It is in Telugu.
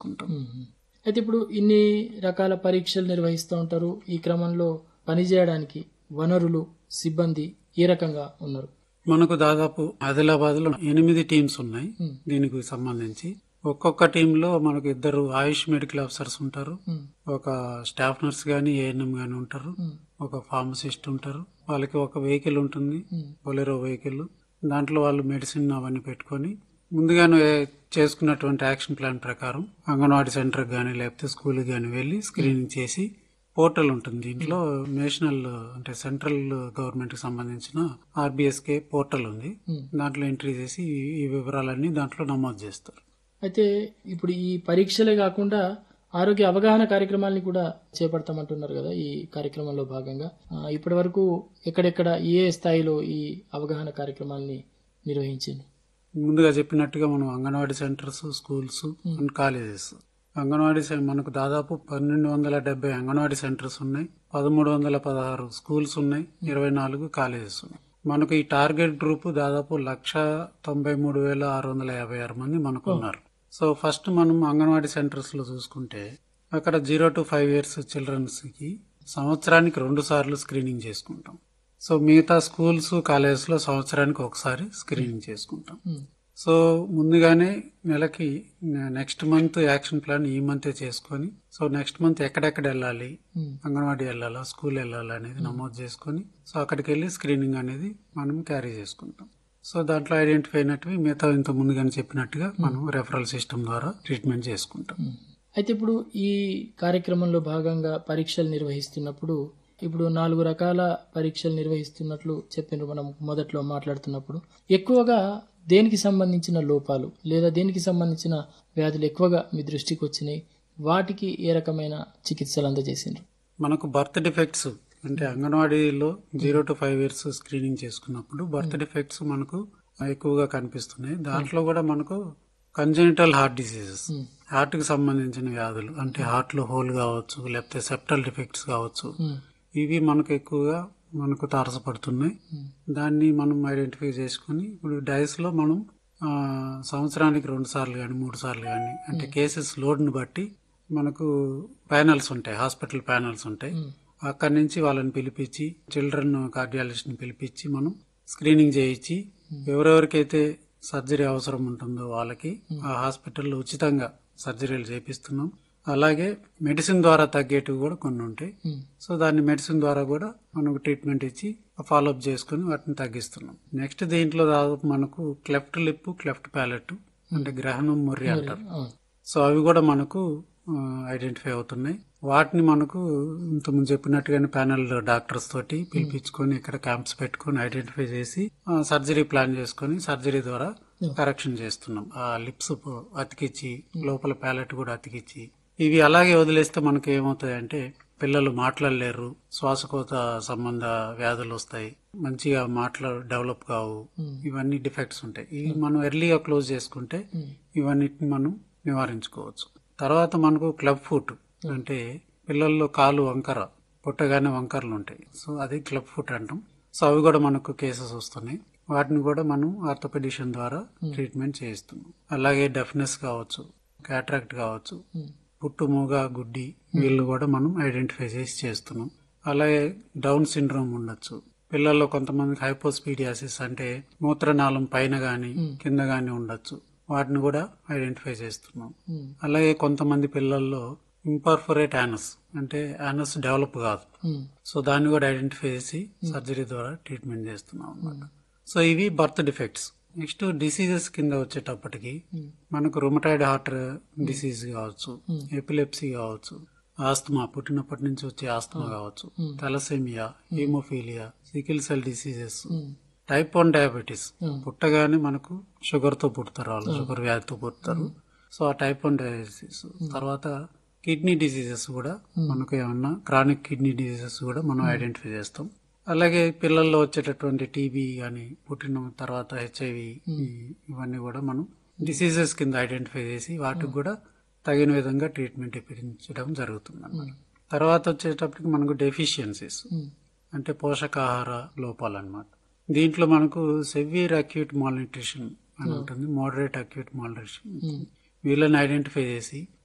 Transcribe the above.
చేసుకుంటాం మ్మ్. అయితే ఇప్పుడు ఇన్ని రకాల పరీక్షలు నిర్వహిస్తూ ఉంటారు ఈ క్రమంలో పనిచేయడానికి వనరులు సిబ్బంది ఏ రకంగా ఉన్నారు మనకు దాదాపు ఆదిలాబాద్ లో ఎనిమిది టీమ్స్ ఉన్నాయి మ్మ్. దీనికి సంబంధించి ఒక్కొక్క టీంలో మనకు ఇద్దరు ఆయుష్ మెడికల్ ఆఫీసర్స్ ఉంటారు మ్మ్. ఒక స్టాఫ్ నర్స్ గాని ఏఎన్ఎం గాని ఉంటారు మ్మ్. ఒక ఫార్మసిస్ట్ ఉంటారు వాళ్ళకి ఒక వెహికల్ ఉంటుంది మ్మ్. బొలెరో వెహికల్ దాంట్లో వాళ్ళు మెడిసిన్ అవన్నీ పెట్టుకొని ముందుగానే చేసుకున్నటువంటి యాక్షన్ ప్లాన్ ప్రకారం అంగన్వాడీ సెంటర్ గానీ లేకపోతే స్కూల్ గానీ వెళ్ళి స్క్రీనింగ్ చేసి పోర్టల్ ఉంటుంది దీంట్లో నేషనల్ అంటే సెంట్రల్ గవర్నమెంట్ కి సంబంధించిన ఆర్బిఎస్కే పోర్టల్ ఉంది మ్మ్. దాంట్లో ఎంట్రీ చేసి ఈ- ఈ వివరాలన్నీ దాంట్లో నమోదు చేస్తారు అయితే ఇప్పుడు ఈ పరీక్షలే కాకుండా ఆరోగ్య అవగాహన కార్యక్రమాల్ని కూడా చేపడతామంటున్నారు కదా ఈ కార్యక్రమంలో భాగంగా ఆ, ఇప్పటి వరకు ఎక్కడెక్కడ ఏ స్థాయిలో ఈ అవగాహన కార్యక్రమాల్ని నిర్వహించింది ముందుగా చెప్పినట్టుగా మనం anganwadi centers schools and colleges anganwadi సెం- మనకు దాదాపు పన్నెండు వందల డెబ్బై అంగన్వాడీ సెంటర్స్ ఉన్నాయి పదమూడు వందల పదహారు స్కూల్స్ ఉన్నాయి ఇరవై నాలుగు కాలేజెస్ ఉన్నాయి మనకు ఈ టార్గెట్ గ్రూప్ దాదాపు లక్ష తొంభై మూడు వేల ఆరు వందల యాభై ఆరు మంది మనకు ఉన్నారు సో ఫస్ట్ మనం అంగన్వాడీ సెంటర్స్ లో చూసుకుంటే అక్కడ zero to five years childrens కి సంవత్సరానికి రెండు సార్లు స్క్రీనింగ్ చేసుకుంటాం సో మిగతా స్కూల్స్ కాలేజెస్ లో సంవత్సరానికి ఒకసారి స్క్రీనింగ్ చేసుకుంటాం మ్మ్. సో ముందుగానే నెలకి నెక్స్ట్ మంత్ యాక్షన్ ప్లాన్ ఈ మంత్ చేసుకొని సో నెక్స్ట్ మంత్ ఎక్కడెక్కడ వెళ్ళాలి మ్మ్. అంగన్వాడీ వెళ్ళాలా స్కూల్ వెళ్ళాలా అనేది నమోదు చేసుకొని సో అక్కడికి వెళ్ళి స్క్రీనింగ్ అనేది మనం క్యారీ చేసుకుంటాం సో దాంట్లో ఐడెంటిఫై అయినట్టువి మిగతా ఇంత ముందుగానే చెప్పినట్టుగా మనం రెఫరల్ సిస్టమ్ ద్వారా ట్రీట్మెంట్ చేసుకుంటాం మ్మ్. అయితే ఇప్పుడు ఈ కార్యక్రమంలో భాగంగా పరీక్షలు నిర్వహిస్తున్నప్పుడు ఇప్పుడు నాలుగు రకాల పరీక్షలు నిర్వహిస్తున్నట్లు చెప్పిండ్రు మనం మొదట్లో మాట్లాడుతున్నప్పుడు ఎక్కువగా దేనికి సంబంధించిన లోపాలు లేదా దేనికి సంబంధించిన వ్యాధులు ఎక్కువగా మీ దృష్టికి వచ్చినాయి వాటికి ఏ రకమైన చికిత్సలు అందజేసిండ్రు మనకు బర్త్ డిఫెక్ట్స్ అంటే అంగన్వాడీలో zero to five years screening చేసుకున్నప్పుడు బర్త్ డిఫెక్ట్స్ మనకు ఎక్కువగా కనిపిస్తున్నాయి దాంట్లో కూడా మనకు కంజెనిటల్ హార్ట్ డిసీజెస్ మ్మ్. హార్ట్ కి సంబంధించిన వ్యాధులు అంటే హార్ట్ లో హోల్ కావచ్చు లేకపోతే సెప్టల్ డిఫెక్ట్స్ కావచ్చు మ్మ్. ఇవి మనకు ఎక్కువగా మనకు తారసపడుతున్నాయి మ్మ్. దాన్ని మనం ఐడెంటిఫై చేసుకుని ఇప్పుడు డైస్ లో మనం ఆ, సంవత్సరానికి రెండు సార్లు కానీ మూడు సార్లు కానీ అంటే కేసెస్ లోడ్ ని బట్టి మనకు ప్యానల్స్ ఉంటాయి హాస్పిటల్ ప్యానల్స్ ఉంటాయి మ్మ్. అక్కడి నుంచి వాళ్ళని పిలిపించి చిల్డ్రన్ కార్డియాలజిస్ట్ ని పిలిపించి మనం స్క్రీనింగ్ చేయించి ఎవరెవరికైతే సర్జరీ అవసరం ఉంటుందో వాళ్ళకి ఆ హాస్పిటల్లో ఉచితంగా సర్జరీలు చేపిస్తున్నాం అలాగే మెడిసిన్ ద్వారా తగ్గేటివి కూడా కొన్ని ఉంటాయి మ్మ్. సో దాన్ని మెడిసిన్ ద్వారా కూడా మనకు ట్రీట్మెంట్ ఇచ్చి ఫాలోఅప్ చేసుకుని వాటిని తగ్గిస్తున్నాం నెక్స్ట్ దీంట్లో దాదాపు మనకు క్లెఫ్ట్ లిప్ క్లెఫ్ట్ ప్యాలెట్ అంటే గ్రహణం మొర్రి అంటారు అవును. సో అవి కూడా మనకు ఐడెంటిఫై అవుతున్నాయి వాటిని మనకు ఇంతకుముందు చెప్పినట్టుగానే ప్యానల్ డాక్టర్స్ తోటి పిలిపించుకొని ఇక్కడ క్యాంప్స్ పెట్టుకొని ఐడెంటిఫై చేసి సర్జరీ ప్లాన్ చేసుకొని సర్జరీ ద్వారా కరెక్షన్ చేస్తున్నాం ఆ లిప్స్ అతికిచ్చి లోపల ప్యాలెట్ కూడా అతికిచ్చి ఇవి అలాగే వదిలేస్తే మనకు ఏమవుతాయంటే పిల్లలు మాట్లాడలేరు శ్వాసకోత సంబంధ వ్యాధులు వస్తాయి మంచిగా మాట్లా డెవలప్ కావు మ్మ్. ఇవన్నీ డిఫెక్ట్స్ ఉంటాయి ఇవి మనం ఎర్లీగా క్లోజ్ చేసుకుంటే మ్మ్. ఇవన్నిటిని మనం నివారించుకోవచ్చు తర్వాత మనకు క్లబ్ ఫుట్ అంటే పిల్లల్లో కాలు వంకర పుట్టగానే వంకరలు ఉంటాయి సో అది క్లబ్ ఫుట్ అంటాం సో అవి కూడా మనకు కేసెస్ వస్తున్నాయి వాటిని కూడా మనం ఆర్థోపెడిషన్ ద్వారా ట్రీట్మెంట్ చేయిస్తున్నాం అలాగే డెఫ్నెస్ కావచ్చు క్యాట్రాక్ట్ కావచ్చు మ్మ్. పుట్టు మూగ గుడ్డి వీళ్ళు కూడా మనం ఐడెంటిఫై చేసి చేస్తున్నాం అలాగే డౌన్ సిండ్రోమ్ ఉండొచ్చు పిల్లల్లో కొంతమందికి హైపోస్పీడియాసిస్ అంటే మూత్రనాళం పైన గాని కింద గాని ఉండొచ్చు వాటిని కూడా ఐడెంటిఫై చేస్తున్నాం మ్మ్. అలాగే కొంతమంది పిల్లల్లో ఇంపర్ఫొరేట్ యానస్ అంటే యానస్ డెవలప్ కాదు మ్మ్. సో దాన్ని కూడా ఐడెంటిఫై చేసి సర్జరీ ద్వారా ట్రీట్మెంట్ చేస్తున్నాం అన్నమాట సో ఇవి బర్త్ డిఫెక్ట్స్ నెక్స్ట్ డిసీజెస్ కింద వచ్చేటప్పటికి మ్మ్. మనకు రుమటాయిడ్ హార్ట్ డిసీజ్ కావచ్చు ఎపిలెప్సీ కావచ్చు ఆస్తమా పుట్టినప్పటి నుంచి వచ్చే ఆస్తమా కావచ్చు thalassemia hemophilia sickle cell diseases మ్మ్. టైప్ వన్ డయాబెటీస్ మ్మ్. పుట్టగానే మనకు షుగర్ తో పుడతారు వాళ్ళు షుగర్ వ్యాధితో పుడతారు సో ఆ టైప్ వన్ డయాబెటీస్ తర్వాత కిడ్నీ డిసీజెస్ కూడా మనకు ఏమన్నా క్రానిక్ కిడ్నీ డిసీజెస్ కూడా మనం ఐడెంటిఫై చేస్తాం అలాగే పిల్లల్లో వచ్చేటటువంటి టీబీ కానీ పుట్టిన తర్వాత హెచ్ఐవి ఇవన్నీ కూడా మనం డిసీజెస్ కింద ఐడెంటిఫై చేసి వాటికి కూడా తగిన విధంగా ట్రీట్మెంట్ ఇప్పించడం జరుగుతుంది అన్నమాట తర్వాత వచ్చేటప్పటికి మనకు డెఫిషియన్సీస్ మ్మ్. అంటే పోషకాహార లోపాలు అన్నమాట దీంట్లో మనకు సెవియర్ అక్యూట్ మాల్న్యూట్రిషన్ అని ఉంటుంది మోడరేట్ అక్యూట్ మాల్న్యూట్రిషన్ వీళ్ళని ఐడెంటిఫై చేసి